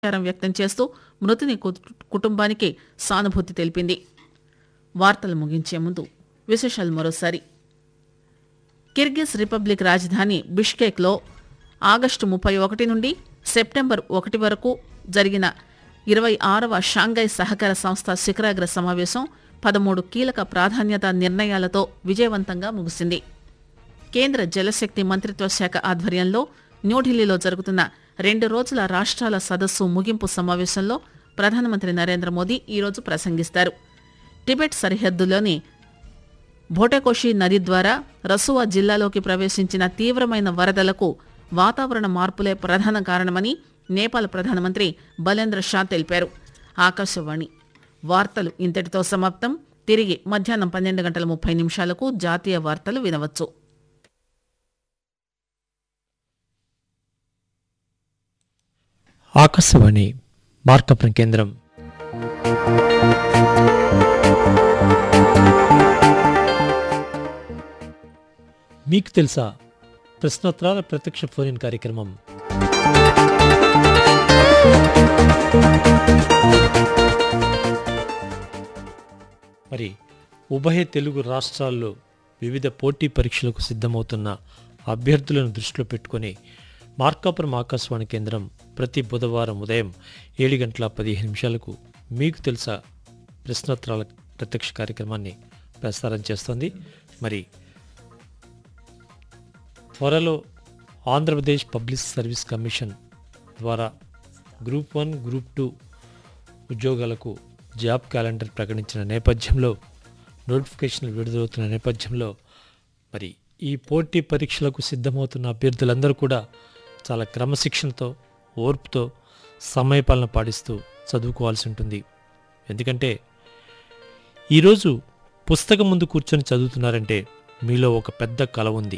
విచారం వ్యక్తం చేస్తూ మృతుని కు- కుటుంబానికి సానుభూతి తెలిపింది వార్తలు ముగించే ముందు విశేషాలు మరోసారి కిర్గిజ్ రిపబ్లిక్ రాజధాని బిష్కేక్లో ఆగస్టు ముప్పై ఒకటి నుండి సెప్టెంబర్ ఒకటి వరకు జరిగిన ఇరవై ఆరవ షాంఘై సహకార సంస్థ శిఖరాగ్ర సమావేశం పదమూడు కీలక ప్రాధాన్యత నిర్ణయాలతో విజయవంతంగా ముగిసింది కేంద్ర జలశక్తి మంత్రిత్వ శాఖ ఆధ్వర్యంలో న్యూఢిల్లీలో జరుగుతున్న రెండు రోజుల రాష్ట్రాల సదస్సు ముగింపు సమావేశంలో ప్రధానమంత్రి నరేంద్ర మోదీ ఈరోజు ప్రసంగిస్తారు టిబెట్ సరిహద్దులోని భోటకోషి నది ద్వారా రసువా జిల్లాలోకి ప్రవేశించిన తీవ్రమైన వరదలకు వాతావరణ మార్పులే ప్రధాన కారణమని నేపాల్ ప్రధానమంత్రి బలేంద్ర షా తెలిపారు ఆకాశవాణి వార్తలు ఇంతటితో సమాప్తం తిరిగి మధ్యాహ్నం పన్నెండు గంటల ముప్పై నిమిషాలకు జాతీయ వార్తలు వినవచ్చు ఆకాశవాణి మార్కపురం కేంద్రం మీకు తెలుసా ప్రశ్నోత్తరాల ప్రత్యక్ష ఫోన్ కార్యక్రమం మరి ఉభయ తెలుగు రాష్ట్రాల్లో వివిధ పోటీ పరీక్షలకు సిద్ధమవుతున్న అభ్యర్థులను దృష్టిలో పెట్టుకొని మార్కాపురం ఆకాశవాణి కేంద్రం ప్రతి బుధవారం ఉదయం ఏడు గంటల పదిహేను నిమిషాలకు మీకు తెలుసా ప్రశ్నోత్తరాల ప్రత్యక్ష కార్యక్రమాన్ని ప్రసారం చేస్తోంది మరి త్వరలో ఆంధ్రప్రదేశ్ పబ్లిక్ సర్వీస్ కమిషన్ ద్వారా గ్రూప్ వన్ గ్రూప్ టూ ఉద్యోగాలకు జాబ్ క్యాలెండర్ ప్రకటించిన నేపథ్యంలో నోటిఫికేషన్లు విడుదలవుతున్న నేపథ్యంలో మరి ఈ పోటీ పరీక్షలకు సిద్ధమవుతున్న అభ్యర్థులందరూ కూడా చాలా క్రమశిక్షణతో ఓర్పుతో సమయపాలన పాటిస్తూ చదువుకోవాల్సి ఉంటుంది ఎందుకంటే ఈరోజు పుస్తకం ముందు కూర్చొని చదువుతున్నారంటే మీలో ఒక పెద్ద కళ ఉంది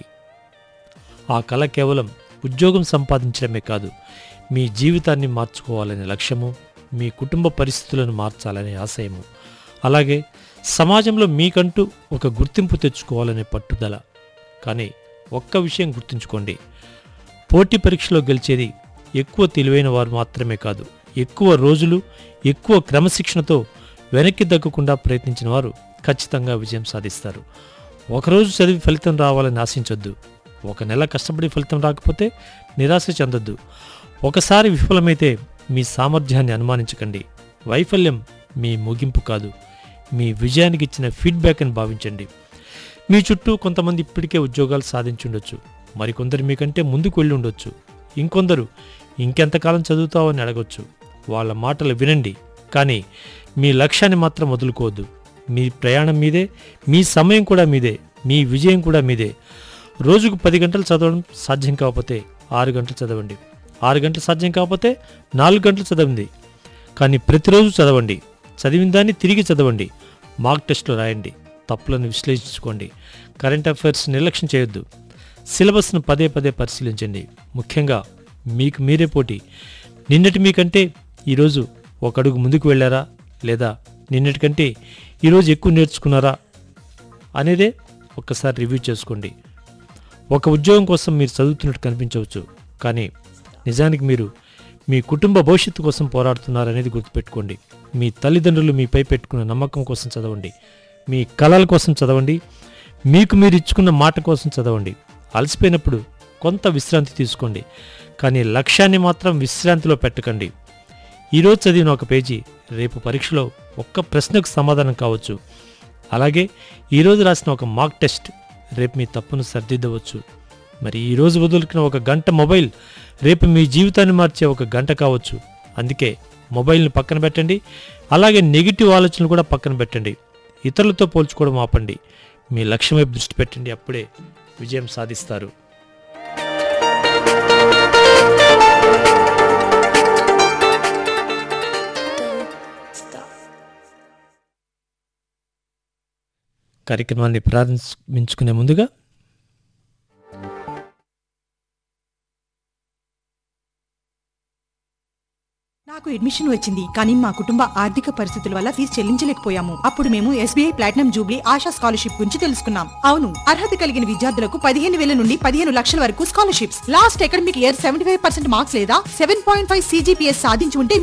ఆ కళ కేవలం ఉద్యోగం సంపాదించడమే కాదు మీ జీవితాన్ని మార్చుకోవాలనే లక్ష్యము మీ కుటుంబ పరిస్థితులను మార్చాలనే ఆశయము అలాగే సమాజంలో మీకంటూ ఒక గుర్తింపు తెచ్చుకోవాలనే పట్టుదల కానీ ఒక్క విషయం గుర్తుంచుకోండి పోటీ పరీక్షలో గెలిచేది ఎక్కువ తెలివైన వారు మాత్రమే కాదు ఎక్కువ రోజులు ఎక్కువ క్రమశిక్షణతో వెనక్కి తగ్గకుండా ప్రయత్నించిన వారు ఖచ్చితంగా విజయం సాధిస్తారు ఒకరోజు చదివి ఫలితం రావాలని ఆశించొద్దు ఒక నెల కష్టపడి ఫలితం రాకపోతే నిరాశ చెందొద్దు ఒకసారి విఫలమైతే మీ సామర్థ్యాన్ని అనుమానించకండి వైఫల్యం మీ ముగింపు కాదు మీ విజయానికి ఇచ్చిన ఫీడ్బ్యాక్ అని భావించండి మీ చుట్టూ కొంతమంది ఇప్పటికే ఉద్యోగాలు సాధించుండొచ్చు మరికొందరు మీకంటే ముందుకు వెళ్ళి ఉండొచ్చు ఇంకొందరు ఇంకెంతకాలం చదువుతావని అడగొచ్చు వాళ్ళ మాటలు వినండి కానీ మీ లక్ష్యాన్ని మాత్రం వదులుకోవద్దు మీ ప్రయాణం మీదే మీ సమయం కూడా మీదే మీ విజయం కూడా మీదే రోజుకు పది గంటలు చదవడం సాధ్యం కాకపోతే ఆరు గంటలు చదవండి ఆరు గంటలు సాధ్యం కాకపోతే నాలుగు గంటలు చదవండి కానీ ప్రతిరోజు చదవండి చదివిన దాన్ని తిరిగి చదవండి మార్క్ టెస్ట్లో రాయండి తప్పులను విశ్లేషించుకోండి కరెంట్ అఫైర్స్ నిర్లక్ష్యం చేయొద్దు సిలబస్ను పదే పదే పరిశీలించండి ముఖ్యంగా మీకు మీరే పోటీ నిన్నటి మీకంటే ఈరోజు ఒక అడుగు ముందుకు వెళ్ళారా లేదా నిన్నటి కంటే ఈరోజు ఎక్కువ నేర్చుకున్నారా అనేదే ఒక్కసారి రివ్యూ చేసుకోండి ఒక ఉద్యోగం కోసం మీరు చదువుతున్నట్టు కనిపించవచ్చు కానీ నిజానికి మీరు మీ కుటుంబ భవిష్యత్తు కోసం పోరాడుతున్నారనేది గుర్తుపెట్టుకోండి మీ తల్లిదండ్రులు మీపై పెట్టుకున్న నమ్మకం కోసం చదవండి మీ కళల కోసం చదవండి మీకు మీరు ఇచ్చుకున్న మాట కోసం చదవండి అలసిపోయినప్పుడు కొంత విశ్రాంతి తీసుకోండి కానీ లక్ష్యాన్ని మాత్రం విశ్రాంతిలో పెట్టకండి ఈరోజు చదివిన ఒక పేజీ రేపు పరీక్షలో ఒక్క ప్రశ్నకు సమాధానం కావచ్చు అలాగే ఈరోజు రాసిన ఒక మాక్ టెస్ట్ రేపు మీ తప్పును సరిదిద్దవచ్చు మరి ఈరోజు వదులుకున్న ఒక గంట మొబైల్ రేపు మీ జీవితాన్ని మార్చే ఒక గంట కావచ్చు అందుకే మొబైల్ని పక్కన పెట్టండి అలాగే నెగిటివ్ ఆలోచనలు కూడా పక్కన పెట్టండి ఇతరులతో పోల్చుకోవడం ఆపండి మీ లక్ష్యం వైపు దృష్టి పెట్టండి అప్పుడే విజయం సాధిస్తారు కార్యక్రమాన్ని ప్రారంభించుకునే ముందుగా నాకు అడ్మిషన్ వచ్చింది కానీ మా కుటుంబ ఆర్థిక పరిస్థితుల వల్ల ఫీజు చెల్లించలేకపోయాము అప్పుడు మేము SBI platinum jubilee Asha scholarship గురించి తెలుసుకున్నాం అవును అర్హత కలిగిన విద్యార్థులకు పదిహేను వేల నుండి పదిహేను లక్షల వరకు scholarships last academic year seventy five percent marks లేదా సెవెన్ పాయింట్ ఫైవ్ సీజీపీఎస్ సాధించి ఉంటే